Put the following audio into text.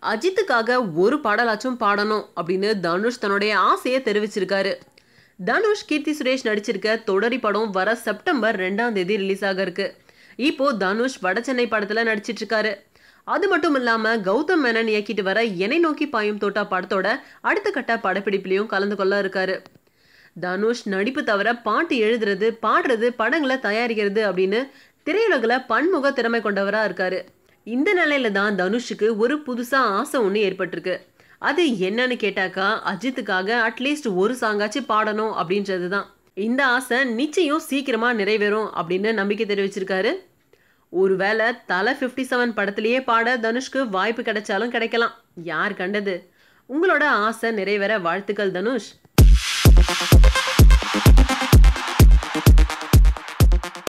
அஜித்துக்காக ஒரு பாடலாச்சும் பாடணும் அப்படின்னு தனுஷ் தன்னுடைய ஆசையை தெரிவிச்சிருக்காரு தனுஷ் கீர்த்தி சுரேஷ் நடிச்சிருக்க தொடரி படம் வர செப்டம்பர் ரெண்டாம் தேதி ரிலீஸ் ஆக இருக்கு இப்போ தனுஷ் வடசென்னை படத்துல நடிச்சிட்டு இருக்காரு அது மட்டும் இல்லாம கௌதம் மேனன் இயக்கிட்டு வர என்னை நோக்கி பாயும் தோட்டா படத்தோட அடுத்த கட்ட படப்பிடிப்புலையும் கலந்து கொள்ள இருக்காரு தனுஷ் நடிப்பு தவிர பாட்டு எழுதுறது பாடுறது படங்களை தயாரிக்கிறது அப்படின்னு திரையுலகில் பன்முக திறமை கொண்டவரா இருக்காரு இந்த நிலையில தான் தனுஷுக்கு ஒரு புதுசா ஆசை ஒன்று ஏற்பட்டிருக்கு அது என்னன்னு கேட்டாக்கா அஜித்துக்காக அட்லீஸ்ட் ஒரு சாங்காச்சும் பாடணும் அப்படின்றது தான் இந்த ஆசை நிச்சயம் சீக்கிரமா நிறைவேறும் அப்படின்னு நம்பிக்கை தெரிவிச்சிருக்காரு ஒருவேளை தலை ஃபிஃப்டி செவன் படத்திலேயே பாட தனுஷ்க்கு வாய்ப்பு கிடைச்சாலும் கிடைக்கலாம் யார் கண்டது உங்களோட ஆசை நிறைவேற வாழ்த்துக்கள் தனுஷ்